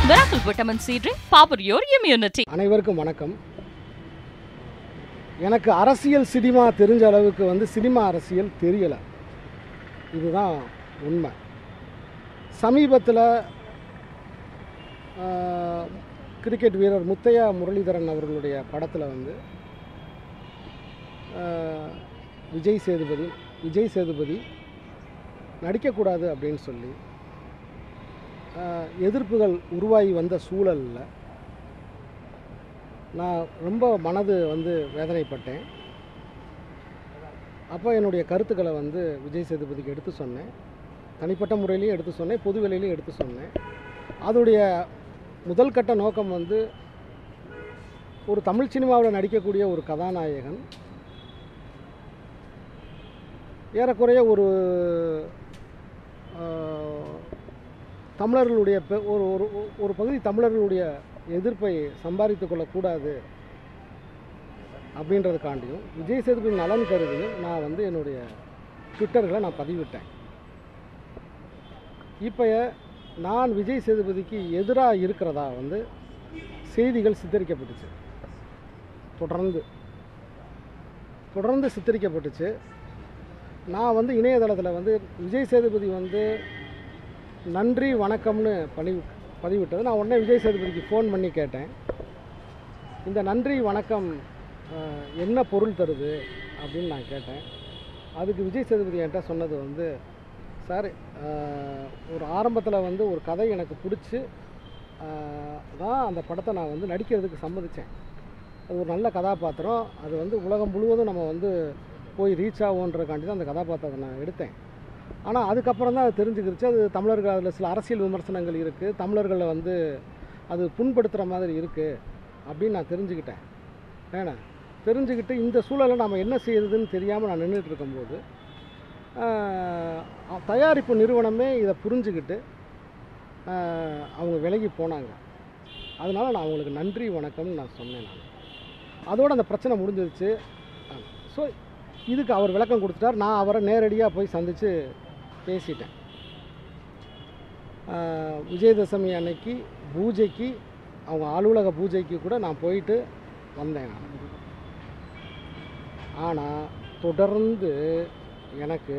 Miracle Vitamin C Drink, power your immunity. அனைவருக்கும் வணக்கம் எனக்கு அரசியல் சினிமா தெரிஞ்ச அளவுக்கு வந்து சினிமா அரசியல் தெரியலை இதுதான் உண்மை சமீபத்தில் கிரிக்கெட் வீரர் முத்தையா முரளிதரன் அவர்களுடைய படத்தில் வந்து ஆஹ், விஜய் சேதுபதி விஜய் சேதுபதி நடிக்கக்கூடாது அப்படின்னு சொல்லி ஆஹ், எதிர்ப்புகள் உருவாகி வந்த சூழலில் நான் ரொம்ப மனது வந்து வேதனைப்பட்டேன் அப்போ என்னுடைய கருத்துக்களை வந்து விஜய் சேதுபதிக்கு எடுத்து சொன்னேன் தனிப்பட்ட முறையிலையும் எடுத்து சொன்னேன் பொது வெளியிலையும் எடுத்து சொன்னேன் அதோடைய முதல் கட்ட நோக்கம் வந்து ஒரு தமிழ் சினிமாவில் நடிக்கக்கூடிய ஒரு கதாநாயகன் ஏறக்குறைய ஒரு ஆஹ், தமிழர்களுடைய பெ- ஒரு ஒரு ஒரு பகுதி தமிழர்களுடைய எதிர்ப்பை சம்பாதித்து கொள்ளக்கூடாது அப்படின்றதுக்காண்டியும் விஜய் சேதுபதி நலன் கருதியும் நான் வந்து என்னுடைய ட்விட்டர்களை நான் பதிவிட்டேன் இப்போ நான் விஜய் சேதுபதிக்கு எதிராக இருக்கிறதா வந்து செய்திகள் சித்தரிக்கப்பட்டுச்சு தொடர்ந்து தொடர்ந்து சித்தரிக்கப்பட்டுச்சு நான் வந்து இணையதளத்தில் வந்து விஜய் சேதுபதி வந்து நன்றி வணக்கம்னு பதிவு பதிவிட்டது நான் உடனே விஜய் சேதுபதிக்கு ஃபோன் பண்ணி கேட்டேன் இந்த நன்றி வணக்கம் அஹ், என்ன பொருள் தருது அப்படின்னு நான் கேட்டேன் அதுக்கு விஜய் சேதுபதி என்கிட்ட சொன்னது வந்து சார் அஹ், ஒரு ஆரம்பத்தில் வந்து ஒரு கதை எனக்கு பிடிச்சி அஹ், தான் அந்த படத்தை நான் வந்து நடிக்கிறதுக்கு சம்மதித்தேன் அது ஒரு நல்ல கதாபாத்திரம் அது வந்து உலகம் முழுவதும் நம்ம வந்து போய் ரீச் ஆகுன்றதுக்காண்டி தான் அந்த கதாபாத்திரத்தை நான் எடுத்தேன் ஆனால் அதுக்கப்புறம் தான் அது தெரிஞ்சுக்கிருச்சு அது தமிழர்கள் அதில் சில அரசியல் விமர்சனங்கள் இருக்குது தமிழர்களை வந்து அது புண்படுத்துகிற மாதிரி இருக்குது அப்படின்னு நான் தெரிஞ்சுக்கிட்டேன் ஏன்னா தெரிஞ்சுக்கிட்டு இந்த சூழலை நம்ம என்ன செய்யறதுன்னு தெரியாமல் நான் நின்றுட்டு இருக்கும்போது ஆஹ், தயாரிப்பு நிறுவனமே இதை புரிஞ்சுக்கிட்டு ஆஹ், அவங்க விலகி போனாங்க அதனால் நான் அவங்களுக்கு நன்றி வணக்கம்னு நான் சொன்னேன் நான் அதோட அந்த பிரச்சனை முடிஞ்சிருச்சு ஸோ இதுக்கு அவர் விளக்கம் கொடுத்துட்டார் நான் அவரை நேரடியாக போய் சந்தித்து பேசிட்டேன் ஆஹ், விஜயதசமி அன்னைக்கு பூஜைக்கு அவங்க அலுவலக பூஜைக்கு கூட நான் போயிட்டு வந்தேன் நான் ஆனால் தொடர்ந்து எனக்கு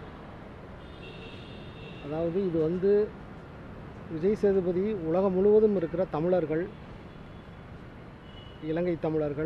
அதாவது இது வந்து விஜய் சேதுபதி உலகம் முழுவதும் இருக்கிற தமிழர்கள் இலங்கை தமிழர்கள்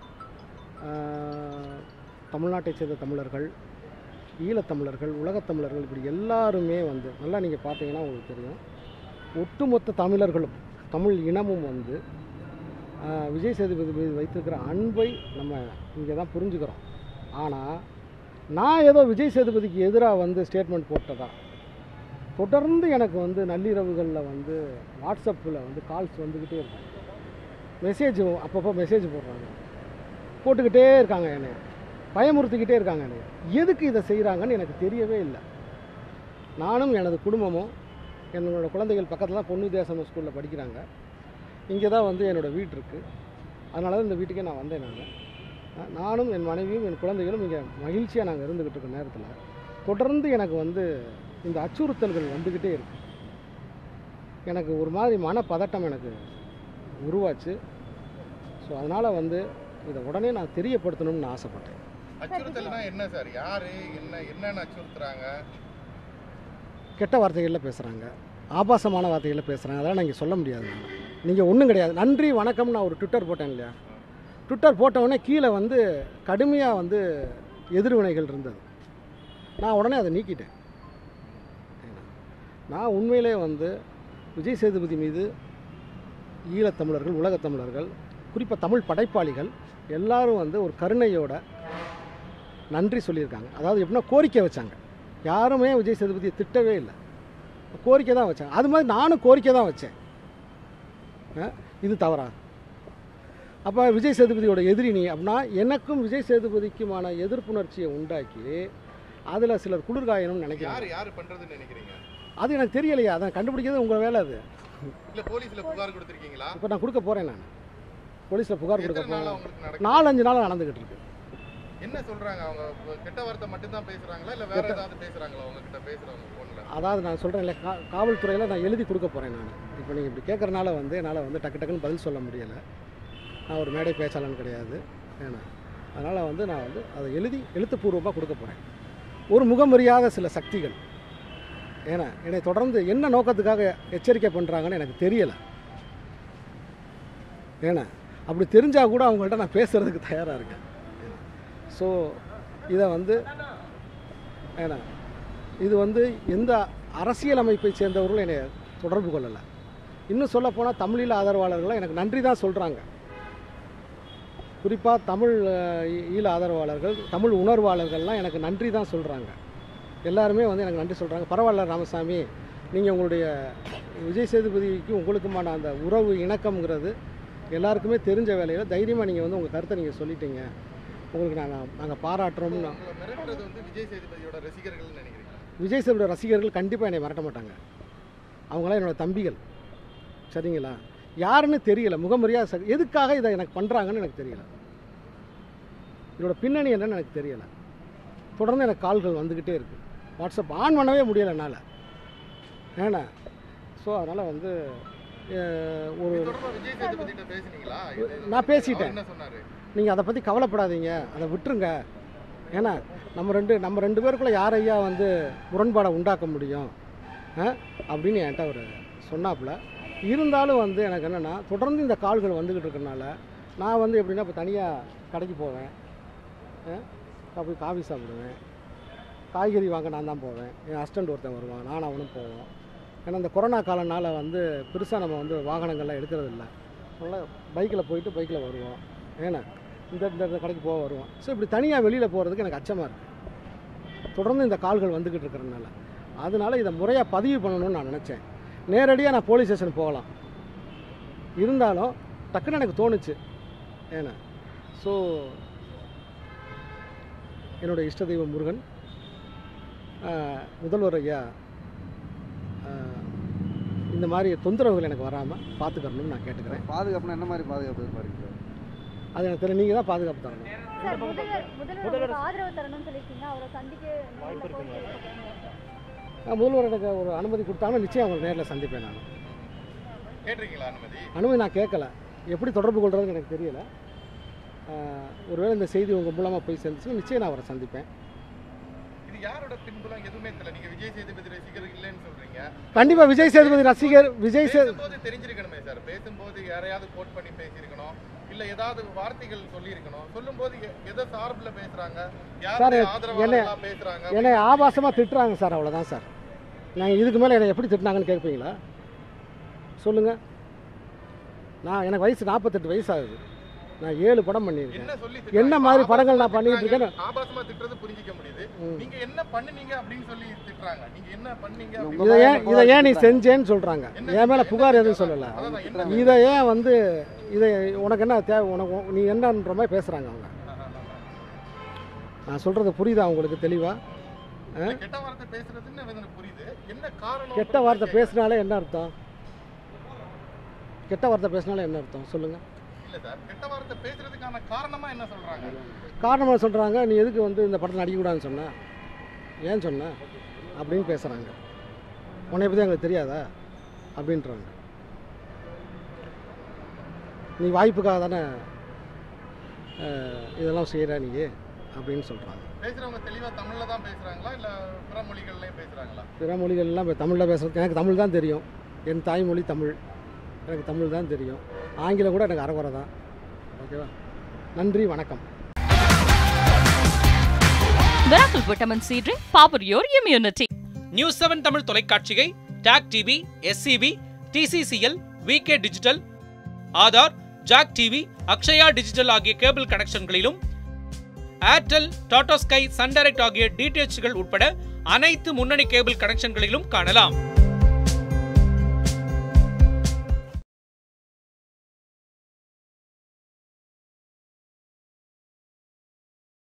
ஆஹ், தமிழ்நாட்டைச் சேர்ந்த தமிழர்கள் ஈழத்தமிழர்கள் உலகத்தமிழர்கள் இப்படி எல்லாருமே வந்து நல்லா நீங்கள் பார்த்தீங்கன்னா உங்களுக்கு தெரியும் ஒட்டுமொத்த தமிழர்களும் தமிழ் இனமும் வந்து ஆஹ், விஜய் சேதுபதி மீது வைத்திருக்கிற அன்பை நம்ம இங்கே தான் புரிஞ்சுக்கிறோம் ஆனால் நான் ஏதோ விஜய் சேதுபதிக்கு எதிராக வந்து ஸ்டேட்மெண்ட் போட்டதா தொடர்ந்து எனக்கு வந்து நள்ளிரவுகளில் வந்து வாட்ஸ்அப்பில் வந்து கால்ஸ் வந்துக்கிட்டே இருக்கும் மெசேஜ் அப்பப்போ மெசேஜ் போடுறாங்க போட்டுக்கிட்டே இருக்காங்க என்னை பயமுறுத்திக்கிட்டே இருக்காங்க என்னை எதுக்கு இதை செய்கிறாங்கன்னு எனக்கு தெரியவே இல்லை நானும் எனது குடும்பமும் என்னோட குழந்தைகள் பக்கத்தில் தான் பொண்ணு தேசம் ஸ்கூலில் படிக்கிறாங்க இங்கே தான் வந்து என்னோடய வீடு இருக்குது அதனால தான் இந்த வீட்டுக்கே நான் வந்தேன் நான் நானும் என் மனைவியும் என் குழந்தைகளும் இங்கே மகிழ்ச்சியாக நாங்கள் இருந்துக்கிட்டு இருக்க நேரத்தில் தொடர்ந்து எனக்கு வந்து இந்த அச்சுறுத்தல்கள் வந்துக்கிட்டே இருக்கு எனக்கு ஒரு மாதிரி மனப்பதட்டம் எனக்கு உருவாச்சு ஸோ அதனால் வந்து இதை உடனே நான் தெரியப்படுத்தணும்னு ஆசைப்பட்டேன் அச்சுறுத்தல்னா என்ன சார் யாரு என்ன என்னன்னு அச்சுறுத்துறாங்க கெட்ட வார்த்தைகளில் பேசுகிறாங்க ஆபாசமான வார்த்தைகளில் பேசுகிறாங்க அதெல்லாம் நீங்கள் சொல்ல முடியாது நீங்கள் ஒன்றும் கிடையாது நன்றி வணக்கம் நான் ஒரு ட்விட்டர் போட்டேன் இல்லையா ட்விட்டர் போட்ட உடனே கீழே வந்து கடுமையாக வந்து எதிர்வினைகள் இருந்தது நான் உடனே அதை நீக்கிட்டேன் நான் உண்மையிலே வந்து விஜய் சேதுபதி மீது ஈழத்தமிழர்கள் உலகத்தமிழர்கள் குறிப்பாக தமிழ் படைப்பாளிகள் எல்லாரும் வந்து ஒரு கருணையோட நன்றி சொல்லியிருக்காங்க அதாவது எப்படின்னா கோரிக்கை வச்சாங்க யாருமே விஜய் சேதுபதியை திட்டவே இல்லை கோரிக்கை தான் வச்சாங்க அது மாதிரி நானும் கோரிக்கை தான் வச்சேன் அஹ், இது தவறா அப்போ விஜய் சேதுபதியோட எதிரி நீ அப்படின்னா எனக்கும் விஜய் சேதுபதிக்குமான எதிர்ப்புணர்ச்சியை உண்டாக்கி அதில் சிலர் குளிர்காயணும்னு நினைக்கிறாங்க யாரு யாரு பண்றதுன்னு நினைக்கிறீங்க அது எனக்கு தெரியலையா அதை கண்டுபிடிக்கிறது உங்கள் வேலை அது இல்ல போலீஸ்ல புகார் கொடுத்திருக்கீங்களா இப்போ நான் கொடுக்க போகிறேன் நான் போலீஸில் புகார் கொடுக்க எத்தனை நாளா போகிறேன் உங்களுக்கு நடக்குது நாலஞ்சு நாள் நடந்துக்கிட்டு இருக்கு என்ன சொல்றாங்க அவங்க இப்ப கெட்ட வார்த்தை மட்டும் தான் பேசுறாங்களா இல்ல வேற ஏதாவது பேசுறாங்களா அவங்க கிட்ட பேசுறவங்க போன்ல அதாவது நான் சொல்கிறேன்ல கா காவல்துறையில் நான் எழுதி கொடுக்க போகிறேன் நான் இப்போ நீங்கள் இப்படி கேட்குறனால வந்து என்னால் வந்து டக்கு டக்குன்னு பதில் சொல்ல முடியலை நான் ஒரு மேடை பேச்சாளன் கிடையாது ஏன்னா அதனால் வந்து நான் வந்து அதை எழுதி எழுத்துப்பூர்வமாக கொடுக்க போகிறேன் ஒரு முகமறியாத சில சக்திகள் ஏன்னா என்னை தொடர்ந்து என்ன நோக்கத்துக்காக எச்சரிக்கை பண்ணுறாங்கன்னு எனக்கு தெரியலை ஏன்னா அப்படி தெரிஞ்சால் கூட அவங்கள்ட்ட நான் பேசுகிறதுக்கு தயாராக இருக்கேன் ஸோ இதை வந்து ஏன்னா இது வந்து எந்த அரசியல் அமைப்பை சேர்ந்தவர்களும் என்னை தொடர்பு கொள்ளலை இன்னும் சொல்லப்போனால் தமிழீழ ஆதரவாளர்கள் எனக்கு நன்றி தான் சொல்கிறாங்க குறிப்பாக தமிழ் அஹ், ஈ- ஈழ ஆதரவாளர்கள் தமிழ் உணர்வாளர்கள்லாம் எனக்கு நன்றி தான் சொல்கிறாங்க எல்லாருமே வந்து எனக்கு நன்றி சொல்கிறாங்க பரவாயில்ல ராமசாமி நீங்கள் உங்களுடைய விஜய் சேதுபதிக்கு உங்களுக்குமான அந்த உறவு இணக்கம்ங்கிறது எல்லாருக்குமே தெரிஞ்ச வேலையில் தைரியமாக நீங்கள் வந்து உங்கள் கருத்தை நீங்கள் சொல்லிட்டீங்க உங்களுக்கு நாங்கள் நாங்கள் பாராட்டுறோம்னு உங்களை மிரட்டுறது வந்து விஜய் சேதுபதியோட ரசிகர்கள் நினைக்கிறீங்க விஜய் சேதுபதி ரசிகர்கள் கண்டிப்பாக என்னை மிரட்ட மாட்டாங்க அவங்களாம் என்னோட தம்பிகள் சரிங்களா யாருன்னு தெரியல முகமரியாதை ச- எதுக்காக இதை எனக்கு பண்ணுறாங்கன்னு எனக்கு தெரியல இதோட பின்னணி என்னன்னு எனக்கு தெரியல தொடர்ந்து எனக்கு கால்கள் வந்துக்கிட்டே இருக்குது வாட்ஸ்அப் ஆன் பண்ணவே முடியல என்னால் ஏன்னா ஸோ அதனால் வந்து அஹ், ஒரு இது தொடர்பா விஜய் சேதுபதி கிட்ட பேசுனீங்களா இது- நான் பேசிட்டேன். அவர் என்ன சொன்னாரு நீங்கள் அதை பற்றி கவலைப்படாதீங்க அதை விட்டுருங்க ஏன்னா நம்ம ரெண்டு நம்ம ரெண்டு பேருக்குள்ளே யார் ஐயா வந்து முரண்பாடை உண்டாக்க முடியும் ஆ? அப்படின்னு என்கிட்ட அவர் சொன்னாப்புல இருந்தாலும் வந்து எனக்கு என்னென்னா தொடர்ந்து இந்த கால்கள் வந்துக்கிட்டு இருக்கறனால நான் வந்து எப்படின்னா இப்போ தனியாக கடைக்கு போவேன் ஆ? நான் போய் காஃபி சாப்பிடுவேன் காய்கறி வாங்க நான் தான் போவேன் என் ஹஸ்பண்ட் ஒருத்தன் வருவான் நானும் அவனும் போவோம் ஏன்னா இந்த கொரோனா காலனால வந்து பெருசாக நம்ம வந்து வாகனங்கள்லாம் எடுக்கிறது இல்லை அதனால் பைக்கில் போயிட்டு பைக்கில் வருவோம் ஏன்னா இந்த இந்த இந்த கடைக்கு போக வருவோம் ஸோ இப்படி தனியாக வெளியில் போகிறதுக்கு எனக்கு அச்சமாக இருக்குது தொடர்ந்து இந்த கால்கள் வந்துக்கிட்டு இருக்கிறதுனால அதனால இதை முறையாக பதிவு பண்ணணும்னு நான் நினச்சேன் நேரடியாக நான் போலீஸ் ஸ்டேஷன் போகலாம் இருந்தாலும் டக்குன்னு எனக்கு தோணுச்சு ஏன்னா ஸோ என்னோட இஷ்ட தெய்வம் முருகன் ஆஹ், முதல்வர் ஐயா ஆஹ், இந்த மாதிரி தொந்தரவுகள் எனக்கு வராமல் பார்த்துக்கறணும்னு நான் கேட்டுக்கிறேன் பாதுகாப்புனா என்ன மாதிரி பாதுகாப்பு எதிர்பார்க்குறீங்க அது எனக்கு தெரியல நீங்கள் தான் பாதுகாப்பு தரணும் சார் முதல்வர் முதல்வருக்கு ஆதரவு தரணும்னு சொல்லியிருக்கீங்க அவரை சந்திக்க நேர்ல போய் பேச நான் முதல்வர் எனக்கு ஒரு அனுமதி கொடுத்தாங்கன்னா நிச்சயம் அவங்க நேரில் சந்திப்பேன் நான் கேட்டிருக்கீங்களா அனுமதி அனுமதி நான் கேட்கல எப்படி தொடர்பு கொள்றதுன்னு எனக்கு தெரியல ஆஹ், ஒருவேளை இந்த செய்தி உங்கள் மூலமாக போய் சேர்ந்துச்சுன்னா நிச்சயம் நான் அவரை சந்திப்பேன் இது யாரோட பின்புலம் எதுவுமே தெரியல நீங்க விஜய் சேதுபதி ரசிகர் இல்லைன்னு சொல்றீங்க கண்டிப்பாக விஜய் சேதுபதி ரசிகர் விஜய் சே பேசும்போது தெரிஞ்சிருக்கணுமே சார் பேசும்போது யாரையாவது கோட் பண்ணி பேசியிருக்கணும் இல்ல ஏதாவது வார்த்தைகள் சொல்லியிருக்கணும் சொல்லும்போது எ- எதை சார்புல பேசுறாங்க சார், யாருடைய என்ன- ஆதரவாளர்களா பேசுறாங்க என்னை ஆபாசமாக திட்டுறாங்க சார் அவ்வளோதான் சார் நாங்கள் இதுக்கு மேலே என்னை எப்படி திட்டினாங்கன்னு கேட்பீங்களா சொல்லுங்கள் நான் எனக்கு வயசு நாற்பத்தெட்டு வயசு ஆகுது நான் ஏழு படம் பண்ணியிருக்கேன் என்ன சொல்லி என்ன திட்டுறாங்க? மாதிரி படங்கள் நான் ஆபாசமா பண்ணிட்டு திட்டுறாங்க. இருக்கேன்னு- ஆபாசமா திட்டுறது புரிஞ்சிக்க முடியுது ம். நீங்க என்ன பண்ணுனீங்க அப்படின்னு சொல்லி திட்டுறாங்க நீங்க என்ன பண்ணீங்க உங்க அப்படின்னு இதை ஏன் இதை ஏன் நீ திட்டுறாங்க. செஞ்சேன்னு சொல்கிறாங்க என்ன என் மேலே என்ன புகார் எதுவும் திட்டுறாங்க? சொல்லலை அதான் என்ன திட்டுறாங்க. இதை ஏன் வந்து இதை உனக்கு என்ன தேவை உனக்கு உ- நீ என்னன்ற மாதிரி பேசுகிறாங்க அவங்க நான் சொல்கிறது புரியுதா உங்களுக்கு தெளிவாக இல்ல, கெட்ட வார்த்தை பேசுறதுன்னு எனக்கு புரியுது என்ன காரணம் கெட்ட வார்த்தை பேசினாலே என்ன அர்த்தம் கெட்ட வார்த்தை பேசினாலே என்ன அர்த்தம் சொல்லுங்கள் இல்ல சார் கெட்ட வார்த்தை பேசுறதுக்கான காரணமா என்ன சொல்றாங்க காரணமாக சொல்கிறாங்க நீ எதுக்கு வந்து இந்த படத்தில் நடிக்கக்கூடாதுன்னு சொன்ன ஏன் சொன்ன அப்படின்னு பேசுகிறாங்க உன்னை பற்றி எங்களுக்கு தெரியாதா அப்படின்றாங்க நீ வாய்ப்புக்காக தானே அஹ், இதெல்லாம் செய்கிற நீ அப்படின்னு சொல்கிறாங்க பேசுறவங்க தெளிவா தமிழ்ல தான் பேசுறாங்களா இல்ல பிற மொழிகள்லயும் பேசுறாங்களா பிற மொழிகள்லாம் இப்போ தமிழில் பேசுகிறது எனக்கு தமிழ் தான் தெரியும் என் தாய்மொழி தமிழ் எனக்கு தமிழ் தான் தெரியும் ஆங்கிலம் கூட எனக்கு அறகுறை தான் ஓகேவா நன்றி வணக்கம் Miracle Vitamin C Drink, power your immunity. News seven Tamil தொலைக்காட்சியை TAC TV SCV TCCL VK digital Aadhaar Jack TV Akshaya digital ஆகிய கேபிள் கனெக்ஷன்களிலும் Airtel Tata sky Sun Direct ஆகிய டிடிஎச்கள் உட்பட அனைத்து முன்னணி கேபிள் கனெக்ஷன்களிலும் காணலாம்